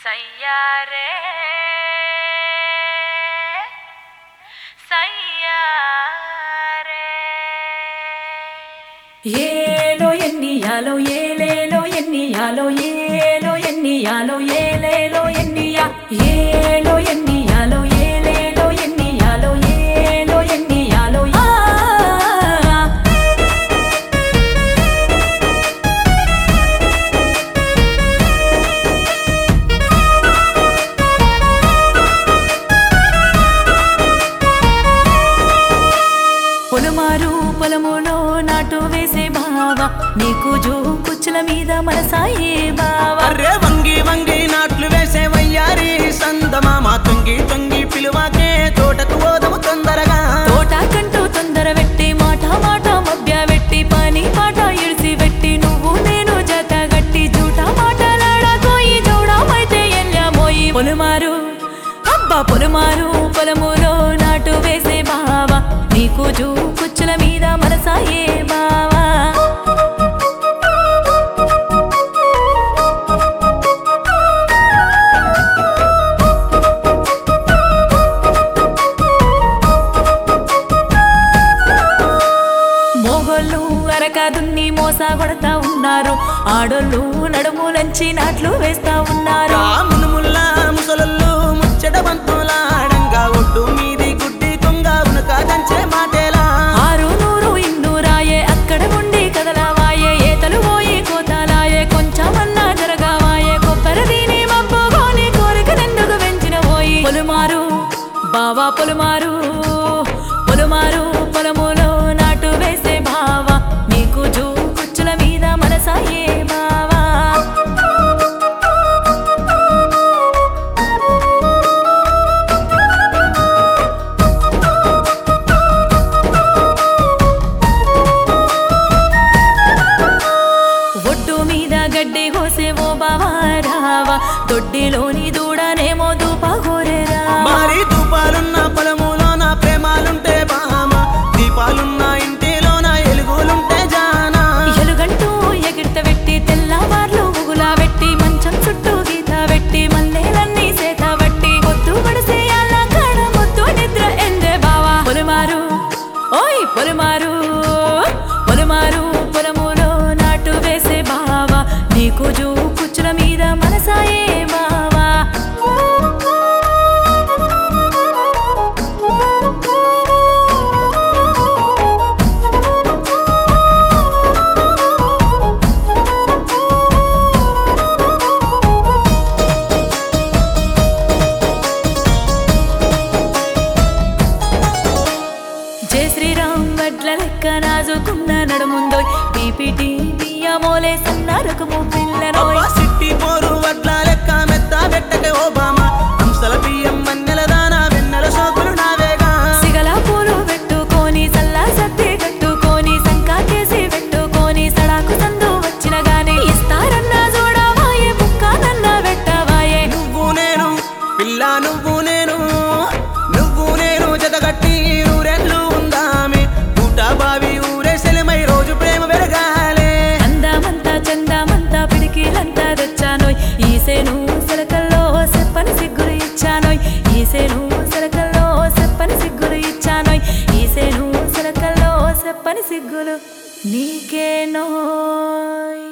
సయ్యారే సయ్యారే ఏలో ఎన్నియాలో ఏలేలో ఎన్నియాలో ఏలో ఎన్నియాలో ఏలేలో ఎన్నియా ఏలో ఎన్నియాలో ఏలేలో ఎన్నియాలో ఏలో ఎన్నియాలో ఆ పొలమారు పొలములో నాటు వేసే బావా నీకు జో కుచ్చుల మీద మనసాయే బావా అర్రే వంగి వంగి నాట్లు వేసే వయ్యారి సందమామ తొంగి తొంగి పిలువాకే తోటకు ఓదము తొందరగా తోట కంటూ తొందర పెట్టి మాట మాట మభ్య పెట్టి పని పాట ఇడిసి పెట్టి నువ్వు నేను జత గట్టి జూట మాటలాడకోయి జోడమైతే ఎల్లామోయి పొలమారు అబ్బా పొలమారు పొలములో నాటు వేసే బావా నీకు జూ కుచ్చుల మీద మనసాయే బావా మోగోళ్ళు అరక దున్ని మోసా కొడతా ఉన్నారు ఆడోళ్ళు నడుములంచి నాట్లు వేస్తా ఉన్నారు మునుముల్లా ముసలల్లు ముచ్చట బంతులాడంగా ఒడ్డు మీది గుడ్డి కొంగ ఉనక దంచే మాటేలా ఆరు నూరు ఇన్ను రాయే అక్కడ ఉండి కదలవాయే ఏతలు పోయి కోతాలాయే కొంచెమన్నా జరగావాయే కొబ్బరి దీని మబ్బుగోని కోరిక నెందుకు పెంచిన పోయి పొలుమారు బావా పొలుమారు పొలుమారు పొలములో నాటు వేసే బావా నీకు జూ కుచ్చుల మీద మనసాయే బావా ఒడ్డు మీద గడ్డి కోసే ఓ బావా రావా దొడ్డిలోని దూడనేమో దూప కోరేరా మరి దూపాలున్న పొలములో నా ప్రేమాలుంటే బామ దీపాలున్న ఇంటిలోన ఎలుగులుంటే జానా ఎలుగంటూ ఎగిర్త పెట్టి తెల్లవార్లు ఉగులా పెట్టి మంచం చుట్టూ గీత పెట్టి మల్లెలన్నీ సేత బట్టి పొద్దు పడిసే అలా కాడ ముద్దు నిద్ర ఎందే బావా పొలమారు ఓయ్ పొలమారు పొలమారు పొలములో నాటు వేసే బావా నీకు జూ కుచ్చుల మీద మనసాయే బావా జై శ్రీరామ్ వడ్ల లెక్క నాజుకున్న నడుముందో పీపీటీ బియ్యమోలే సన్న రకము పిల్లనోయ్ అబ్బా సిట్టి పోరు వడ్ల లెక్క మెత్త పెట్టకే ఓ బామ అంశల బియ్యం మన్నెల దానా వెన్నెల సోకులు నావేగా సిగల పూలు పెట్టుకొని సల్లా సత్తి కట్టుకొని సంకాకేసి పెట్టుకొని సడాకు సందు వచ్చిన గాని ఇస్తారన్నా చూడవాయే ముక్కానన్నా పెట్టవాయే నువ్వు నేను పిల్ల నువ్వు నేను నువ్వు నేను జతగట్టి ఊరెళ్ళు ఉందామే ఊట బావి ఊరే సెలమై రోజు ప్రేమ పెరగాలే అందమంతా చందమంతా పిడికిలంతా తెచ్చానోయ్ ఈసేను సరకల్లో చెప్పని సిగ్గులు ఇచ్చానోయ్ ఈసేను సరకల్లో చెప్పని సిగ్గులు ఇచ్చానోయ్ ఈసేను సరకల్లో చెప్పని సిగ్గులు నీకేనోయ్